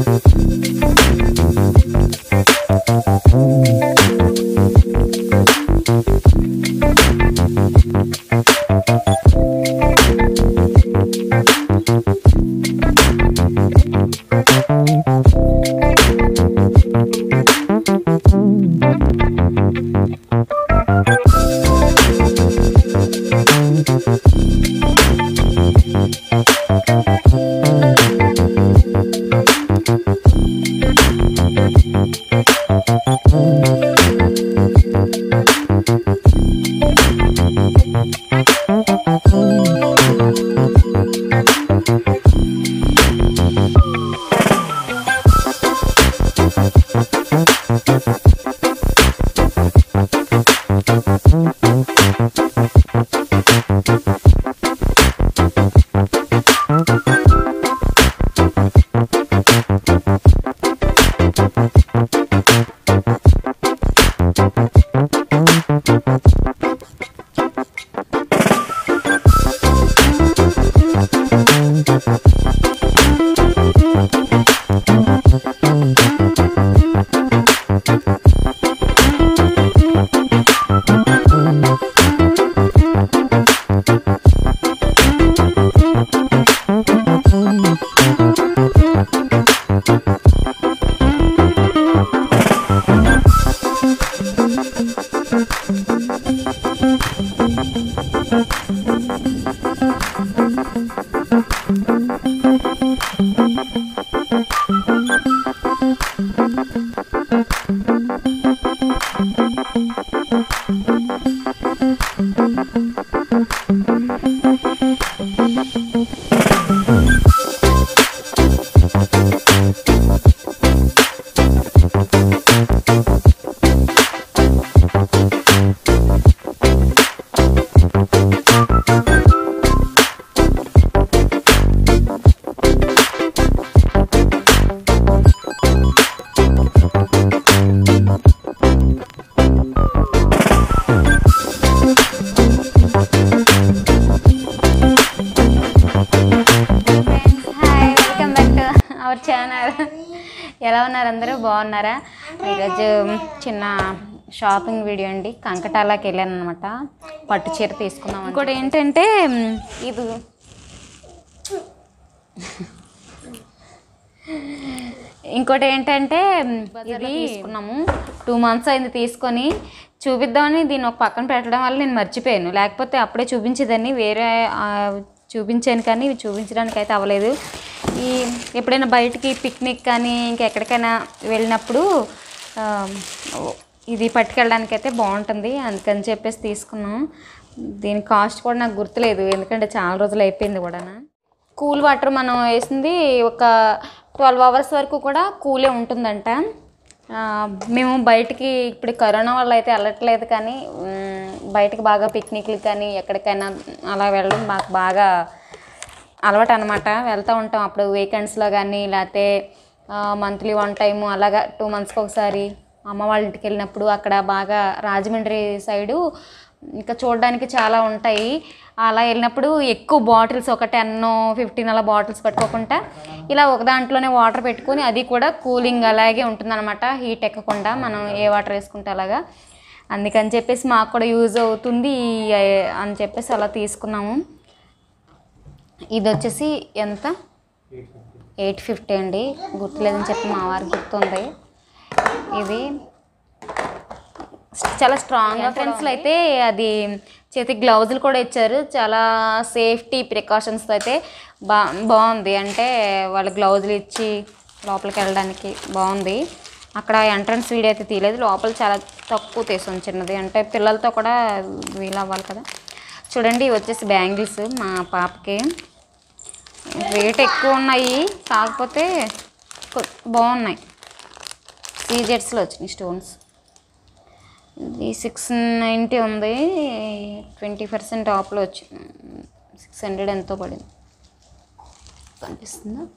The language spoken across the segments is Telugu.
hi welcome back to our channel ఎలా ఉన్నారు అందరూ బాగున్నారా ఈరోజు చిన్న షాపింగ్ వీడియో అండి కంకటాలాకి వెళ్ళాను అనమాట పట్టు చీర తీసుకుందాం ఇంకోటి ఏంటంటే మ్, ఇది ఇంకోటి ఏంటంటే మ్, ఇది తీసుకున్నాము టూ మంత్స్ అయింది తీసుకొని చూపిద్దామని దీన్ని ఒక పక్కన పెట్టడం వల్ల నేను మర్చిపోయాను లేకపోతే అప్పుడే చూపించేదాన్ని వేరే ఆ, చూపించాను కానీ ఇవి చూపించడానికి అయితే అవ్వలేదు ఈ ఎప్పుడైనా బయటికి పిక్నిక్ కానీ ఇంకెక్కడికైనా వెళ్ళినప్పుడు ఆ, ఇది పట్టుకెళ్ళడానికి అయితే బాగుంటుంది అందుకని చెప్పేసి తీసుకున్నాం దీని కాస్ట్ కూడా నాకు గుర్తులేదు ఎందుకంటే చాలా రోజులు అయిపోయింది కూడా కూల్ వాటర్ మనం వేసింది ఒక ట్వెల్వ్ అవర్స్ వరకు కూడా కూలే ఉంటుందంట ఆ, మేము బయటికి ఇప్పుడు కరోనా వల్ల అయితే వెళ్ళట్లేదు కానీ మ్, బయటికి బాగా పిక్నిక్లు కానీ ఎక్కడికైనా అలా వెళ్ళడం మాకు బాగా అలవాటు అనమాట వెళ్తూ ఉంటాం అప్పుడు వీకెండ్స్లో కానీ లేకపోతే మంత్లీ వన్ టైము అలాగా టూ మంత్స్కి ఒకసారి అమ్మ వాళ్ళ ఇంటికి వెళ్ళినప్పుడు అక్కడ బాగా రాజమండ్రి సైడు ఇంకా చూడడానికి చాలా ఉంటాయి అలా వెళ్ళినప్పుడు ఎక్కువ బాటిల్స్ ఒక టెన్ ఫిఫ్టీన్ అలా బాటిల్స్ పెట్టుకోకుండా ఇలా ఒక దాంట్లోనే వాటర్ పెట్టుకొని అది కూడా కూలింగ్ అలాగే ఉంటుందన్నమాట హీట్ ఎక్కకుండా మనం ఏ వాటర్ వేసుకుంటే అలాగా అందుకని చెప్పేసి మాకు కూడా యూజ్ అవుతుంది ఈ- అని చెప్పేసి అలా తీసుకున్నాము ఇది వచ్చేసి ఎంత ఎయిట్ ఫిఫ్టీ అండి గుర్తులేదని చెప్పి మా వారికి గుర్తుంది ఇది చాలా స్ట్రాంగ్ ఎంట్రన్స్లో అయితే అది చేతికి గ్లౌజులు కూడా ఇచ్చారు చాలా సేఫ్టీ ప్రికాషన్స్తో అయితే బా బాగుంది అంటే వాళ్ళ గ్లౌజులు ఇచ్చి లోపలికి వెళ్ళడానికి బాగుంది అక్కడ ఎంట్రన్స్ వీడియో అయితే తీయలేదు లోపల చాలా తక్కువ తీసాం చిన్నది అంటే పిల్లలతో కూడా వీలు అవ్వాలి కదా చూడండి ఇవి వచ్చేసి బ్యాంగిల్స్ మా పాపకి రేట్ ఎక్కువ ఉన్నాయి కాకపోతే కొ- బాగున్నాయి సీజెట్స్లో వచ్చినాయి స్టోన్స్ ఇది సిక్స్ నైంటీ ఉంది ట్వంటీ పర్సెంట్ ఆఫ్లో వచ్చి సిక్స్ హండ్రెడ్ ఎంతో పడింది కనిపిస్తుందా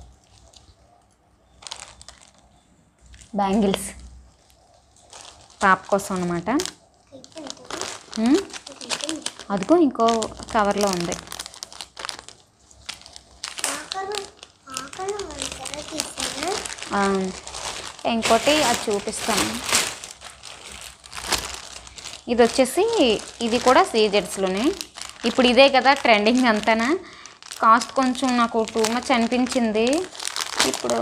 బ్యాంగిల్స్ పాప కోసం అనమాట అదిగో ఇంకో కవర్లో ఉంది ఆకలి ఆకలి మంచిగా తీసాను ఆ, ఇంకోటి అది చూపిస్తాను ఇది వచ్చేసి ఇది కూడా సీజెడ్స్లోనే ఇప్పుడు ఇదే కదా ట్రెండింగ్ అంతానా కాస్ట్ కొంచెం నాకు టూ మచ్ అనిపించింది ఇప్పుడు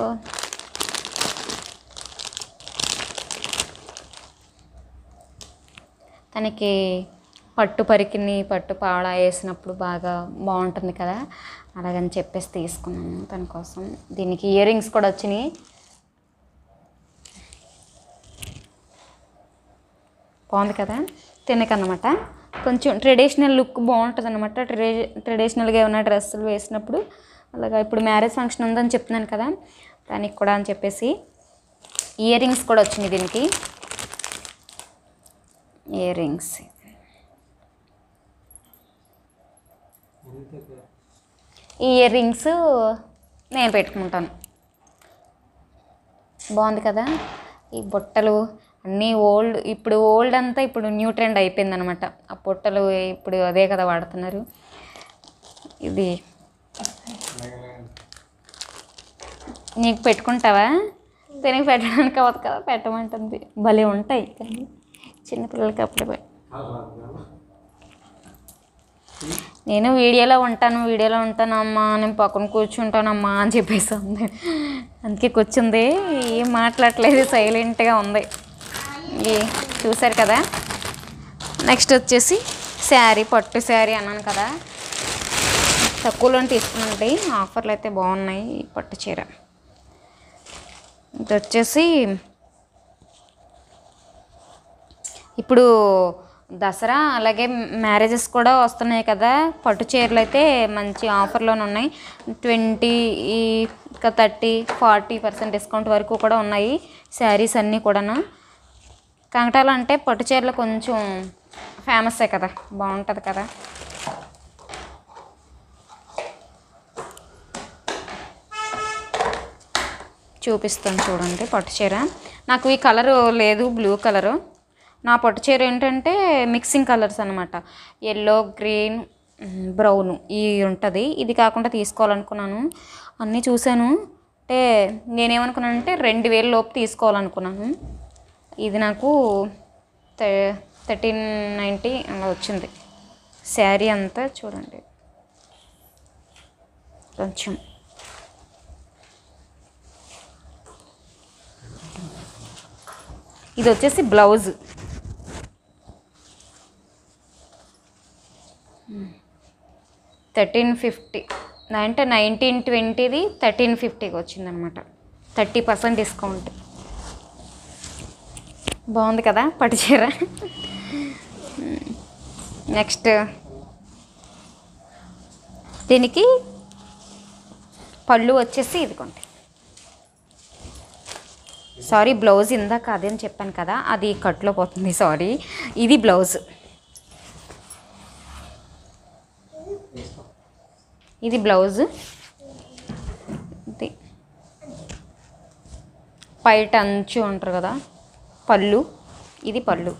తనకి పట్టు పరికిని పట్టు పావడ వేసినప్పుడు బాగా బాగుంటుంది కదా అలాగని చెప్పేసి తీసుకున్నాను తన కోసం దీనికి ఇయర్ రింగ్స్ కూడా వచ్చినాయి బాగుంది కదా తినకన్నమాట కొంచెం ట్రెడిషనల్ లుక్ బాగుంటుంది అనమాట ట్రె ట్రెడిషనల్గా ఏమైనా డ్రెస్సులు వేసినప్పుడు అలాగా ఇప్పుడు మ్యారేజ్ ఫంక్షన్ ఉందని చెప్తున్నాను కదా దానికి కూడా అని చెప్పేసి ఇయర్ రింగ్స్ కూడా వచ్చినాయి దీనికి ఇయర్ రింగ్స్ ఈ ఇయర్ రింగ్స్ నేను పెట్టుకుంటాను బాగుంది కదా ఈ బుట్టలు అన్నీ ఓల్డ్ ఇప్పుడు ఓల్డ్ అంతా ఇప్పుడు న్యూ ట్రెండ్ అయిపోయింది అనమాట ఆ బుట్టలు ఇప్పుడు అదే కదా వాడుతున్నారు ఇది నీకు పెట్టుకుంటావా దీనికి పెట్టడానికి అవ్వదు కదా పెట్టమంటుంది భలే ఉంటాయి కానీ చిన్నపిల్లలకి అప్పుడే పె- నేను వీడియోలో ఉంటాను వీడియోలో ఉంటాను అమ్మా నేను పక్కన కూర్చుంటానమ్మా అని చెప్పేసి ఉంది అందుకే కూర్చుంది ఏం మాట్లాడలేదు సైలెంట్గా ఉంది ఈ చూసారు కదా నెక్స్ట్ వచ్చేసి శారీ పట్టు శారీ అన్నాను కదా తక్కువలో తీసుకున్నాండి ఆఫర్లు అయితే బాగున్నాయి ఈ పట్టు చీర ఇది వచ్చేసి ఇప్పుడు దసరా అలాగే మ్యారేజెస్ కూడా వస్తున్నాయి కదా పట్టు చీరలు అయితే మంచి ఆఫర్లోనే ఉన్నాయి ట్వంటీ ఇంకా థర్టీ ఫార్టీ పర్సెంట్ డిస్కౌంట్ వరకు కూడా ఉన్నాయి శారీస్ అన్నీ కూడాను కంగటాలు అంటే పట్టు చీరలు కొంచెం ఫేమస్సే కదా బాగుంటుంది కదా చూపిస్తాను చూడండి పట్టు చీర నాకు ఈ కలరు లేదు బ్లూ కలరు నా పట్టు చీర ఏంటంటే మిక్సింగ్ కలర్స్ అనమాట ఎల్లో గ్రీన్ బ్రౌన్ ఈ ఉంటుంది ఇది కాకుండా తీసుకోవాలనుకున్నాను అన్నీ చూశాను అంటే నేనేమనుకున్నానంటే రెండు వేల లోపు తీసుకోవాలనుకున్నాను ఇది నాకు థర్టీన్ నైంటీ అలా వచ్చింది శారీ అంతా చూడండి కొంచెం ఇది వచ్చేసి బ్లౌజ్ థర్టీన్ ఫిఫ్టీ అంటే నైన్టీన్ ట్వంటీది థర్టీన్ ఫిఫ్టీకి వచ్చిందనమాట థర్టీ పర్సెంట్ డిస్కౌంట్ బాగుంది కదా పట్టు చీర నెక్స్ట్ దీనికి పళ్ళు వచ్చేసి ఇదిగోండి సారీ బ్లౌజ్ ఇందాక అదే అని చెప్పాను కదా అది కట్లో పోతుంది సారీ ఇది బ్లౌజ్ ఇది బ్లౌజ్ ఇది పైట అంచు అంటారు కదా పళ్ళు ఇది పళ్ళు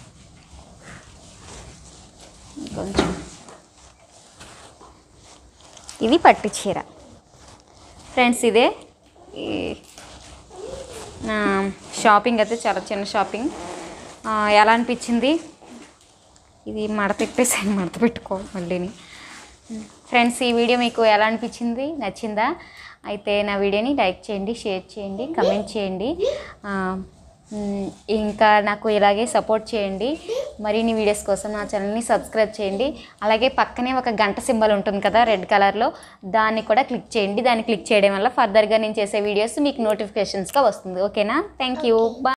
కొంచెం ఇది పట్టు చీర ఫ్రెండ్స్ ఇదే ఈ నా షాపింగ్ అయితే చాలా చిన్న షాపింగ్ ఆ, ఎలా అనిపించింది ఇది మడత పెట్టేసాను మడత పెట్టుకో మళ్ళీని ఫ్రెండ్స్ ఈ వీడియో మీకు ఎలా అనిపించింది నచ్చిందా అయితే నా వీడియోని లైక్ చేయండి షేర్ చేయండి కమెంట్ చేయండి ఆ, మ్, ఇంకా నాకు ఇలాగే సపోర్ట్ చేయండి మరిన్ని వీడియోస్ కోసం నా ఛానల్ని సబ్స్క్రైబ్ చేయండి అలాగే పక్కనే ఒక గంట సింబల్ ఉంటుంది కదా రెడ్ కలర్లో దాన్ని కూడా క్లిక్ చేయండి దాన్ని క్లిక్ చేయడం వల్ల ఫర్దర్గా నేను చేసే వీడియోస్ మీకు నోటిఫికేషన్స్గా వస్తుంది ఓకేనా థ్యాంక్ యూ బాయ్